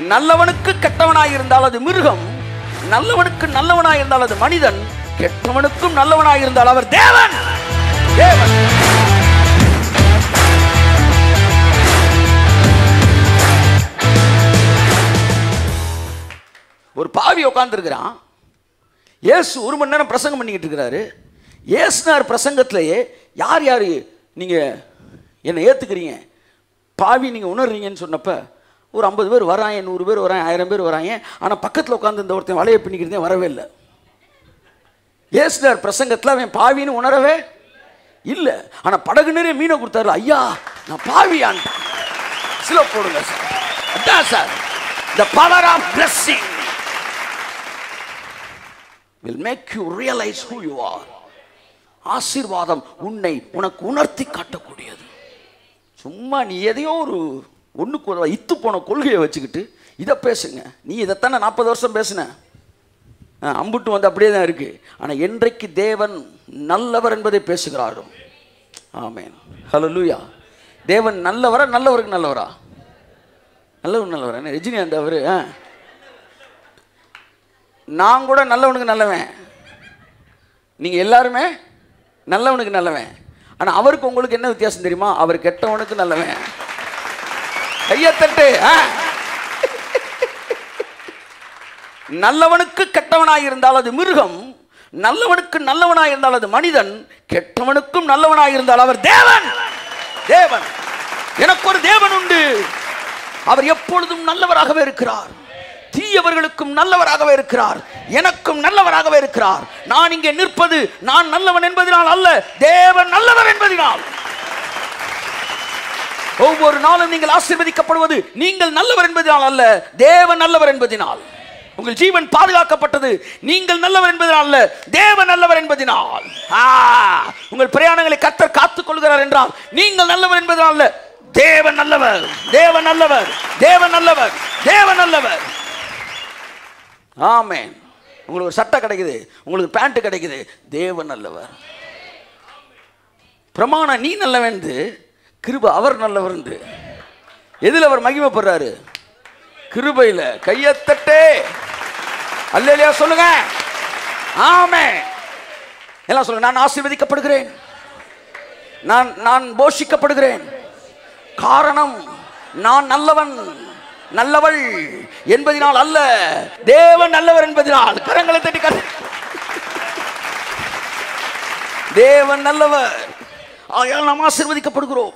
நல்லவனுக்கு கெட்டவனாய் இருந்தால் அது மிருகம் நல்லவனுக்கு நல்லவனாய் இருந்தால் அது மனிதன் கெட்டவனுக்கும் நல்லவனாய் இருந்தால் அவர் தேவன் தேவன் ஒரு பாவி உட்காந்துருக்கிறான் இயேசு ஒரு மணி நேரம் பிரசங்கம் பண்ணிக்கிட்டு இருக்கிறாரு இயேசுனார் பிரசங்கத்திலேயே யார் யார் நீங்கள் என்னை ஏற்றுக்கிறீங்க பாவி நீங்கள் உணர்றீங்கன்னு சொன்னப்ப ஒரு ஐம்பது பேர் வராங்க நூறு பேர் வராங்க ஆயிரம் பேர் வராங்க ஆனால் பக்கத்தில் உட்காந்து இந்த ஒருத்தன் வலையை பின்னிக்கிறதே வரவே இல்லை இயேசுனார் பிரசங்கத்தில் அவன் பாவின்னு உணரவே இல்லை ஆனால் படகு நிறைய மீனை கொடுத்தாரு ஐயா நான் பாவியான்ட்டான் சில போடுங்க சார் அதான் sir the power of blessing will make you realize who you are ஆசீர்வாதம் உன்னை உனக்கு உணர்த்தி காட்டக்கூடியது சும்மா நீ எதையோ ஒரு ஒன்றுக்கு ஒரு இத்து போன கொள்கையை வச்சுக்கிட்டு இதை பேசுங்க நீ இதைத்தானே நாற்பது வருஷம் பேசுன ஆ, அம்புட்டு வந்து அப்படியே தான் இருக்கு ஆனால் என்றைக்கு தேவன் நல்லவர் என்பதை பேசுகிறாரும் ஆமேன் ஹலோ லூயா தேவன் நல்லவரா நல்லவருக்கு நல்லவரா நல்லவர் நல்லவரா என்ன ரஜினிகாந்த் அவரு ஆ நான் கூட நல்லவனுக்கு நல்லவன் நீங்க எல்லாருமே நல்லவனுக்கு நல்லவன் ஆனா அவருக்கு உங்களுக்கு என்ன வித்தியாசம் தெரியுமா அவர் கெட்டவனுக்கு நல்லவன் கையத்தட்டு ஆ? நல்லவனுக்கு கெட்டவனாய் இருந்தால் அது மிருகம் நல்லவனுக்கு நல்லவனாய் இருந்தால் அது மனிதன் கெட்டவனுக்கும் நல்லவனாய் இருந்தால் அவர் தேவன் தேவன் எனக்கு ஒரு தேவன் உண்டு அவர் எப்பொழுதும் நல்லவராகவே இருக்கிறார் தீயவர்களுக்கும் நல்லவராகவே இருக்கிறார் எனக்கும் நல்லவராகவே இருக்கிறார் நான் இங்கே நிற்பது நான் நல்லவன் என்பதனால் அல்ல தேவன் நல்லவர் என்பதனால் ஒவ்வொரு நாளும் நீங்கள் ஆசீர்வதிக்கப்படுவது நீங்கள் நல்லவர் என்பதனால் அல்ல தேவன் நல்லவர் என்பதனால் உங்கள் ஜீவன் பாதுகாக்கப்பட்டது நீங்கள் நல்லவர் என்பதனால் அல்ல தேவன் நல்லவர் என்பதனால் ஆ, உங்கள் பிரயாணங்களை கத்தர் காத்துக் கொள்கிறார் என்றால் நீங்கள் நல்லவர் என்பதனால் அல்ல தேவன் நல்லவர் தேவன் நல்லவர் தேவன் நல்லவர் தேவன் நல்லவர் ஆமென் உங்களுக்கு ஒரு சட்டை கிடைக்குது உங்களுக்கு பேண்ட் கிடைக்குது தேவன் நல்லவர் பிரமாணம் நீ நல்லவன்து கிருப அவர் நல்லவர்ந்து எதில் அவர் மகிமைப்படுறாரு கிருபையில் கையத்தட்டே அல்லையா சொல்லுங்க ஆமே எல்லாம் சொல்லுங்க நான் ஆசீர்வதிக்கப்படுகிறேன் நான் நான் போஷிக்கப்படுகிறேன் காரணம் நான் நல்லவன் நல்லவள் என்பதினால் அல்ல தேவன் நல்லவர் என்பதினால் கரங்களை தட்டி கர தேவன் நல்லவர் ஆகையால் நாம் ஆசீர்வதிக்கப்படுகிறோம்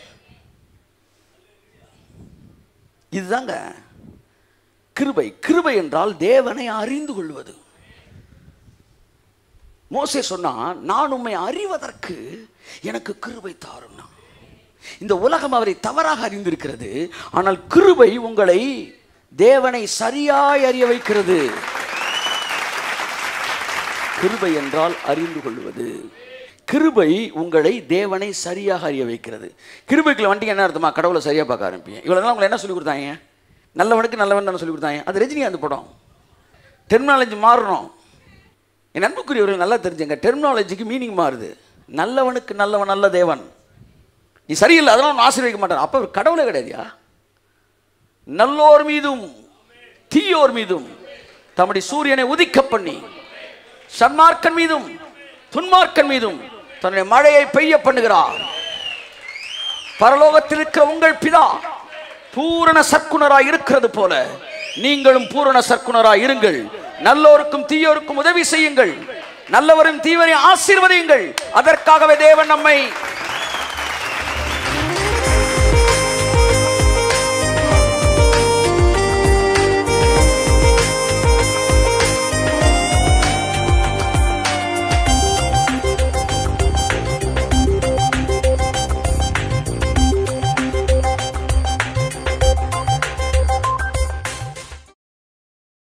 இதுதாங்க கிருபை கிருபை என்றால் தேவனை அறிந்து கொள்வது மோசே சொன்னா நான் உம்மை அறிவதற்கு எனக்கு கிருபை தாரும்னா இந்த உலகம் அவரை தவறாக அறிந்திருக்கிறது ஆனால் கிருபை உங்களை தேவனை சரியாய் அறிய வைக்கிறது கிருபை என்றால் அறிந்து கொள்வது கிருபை உங்களை தேவனை சரியாக அறிய வைக்கிறது கிருபைக்குள்ள வண்டிக்கு என்ன அர்த்தமா கடவுளை சரியாக பார்க்க ஆரம்பிப்பீங்க இவ்வளோ நாள் உங்களை என்ன சொல்லி கொடுத்தாங்க நல்லவனுக்கு நல்லவன் தானே சொல்லி கொடுத்தாங்க அது ரஜினிகாந்த் படம் டெர்மினாலஜி மாறணும் என் அன்புக்குரியவர்கள் நல்லா தெரிஞ்சுங்க டெர்மினாலஜிக்கு மீனிங் மாறுது நல்லவனுக்கு நல்லவன் நல்ல தேவன் நீ சரியில்லை அதெல்லாம் ஒன்றும் ஆசீர்வதிக்க மாட்டார் அப்போ அவர் கடவுளே கிடையாதுயா நல்லோர் மீதும் தீயோர் மீதும் தம்முடைய சூரியனை உதிக்க பண்ணி சன்மார்க்கன் மீதும் துன்மார்க்கன் மீதும் தன்னுடைய மழையை பெய்ய பண்ணுகிறார் பரலோகத்தில் இருக்கிற உங்கள் பிதா பூரண சற்குணராய் இருக்கிறது போல நீங்களும் பூரண சற்குணராய் இருங்கள் நல்லோருக்கும் தீயோருக்கும் உதவி செய்யுங்கள் நல்லவரும் தீவரை ஆசீர்வதியுங்கள் அதற்காகவே தேவன் நம்மை